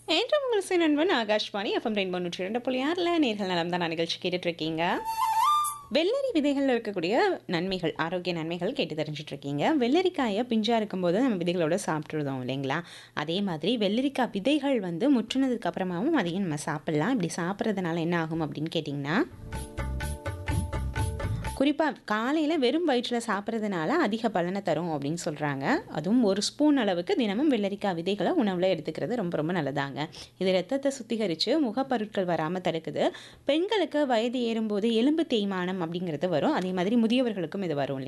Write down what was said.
என்று உங்கள் சிறன்பன் Akashvani FM rainbow நூற்றி இரண்டு புள்ளி ஆறில் நேர்கள் நலம் தான் நிகழ்ச்சி கேட்டுட்டு இருக்கீங்க வெள்ளரி விதைகளில் இருக்கக்கூடிய நன்மைகள் ஆரோக்கிய நன்மைகள் கேட்டு தெரிஞ்சுட்டு இருக்கீங்க வெள்ளரிக்காயை பிஞ்சா இருக்கும்போது நம்ம விதைகளோட சாப்பிட்ருதோம் இல்லைங்களா அதே மாதிரி வெள்ளரிக்காய் விதைகள் வந்து முற்றினதுக்கு அப்புறமாவும் அதையும் நம்ம சாப்பிட்லாம் இப்படி சாப்பிட்றதுனால என்ன ஆகும் அப்படின்னு கேட்டிங்கன்னா குறிப்பாக காலையில் வெறும் வயிற்றில் சாப்பிட்றதுனால அதிக பலனை தரும் அப்படின்னு சொல்கிறாங்க அதுவும் ஒரு ஸ்பூன் அளவுக்கு தினமும் வெள்ளரிக்காய் விதைகளை உணவில் எடுத்துக்கிறது ரொம்ப ரொம்ப நல்லதாங்க இது ரத்தத்தை சுத்திகரித்து முகப்பொருட்கள் வராமல் தடுக்குது பெண்களுக்கு வயது ஏறும்போது எலும்பு தேய்மானம் அப்படிங்கிறது வரும் அதே மாதிரி முதியவர்களுக்கும் இது வரும்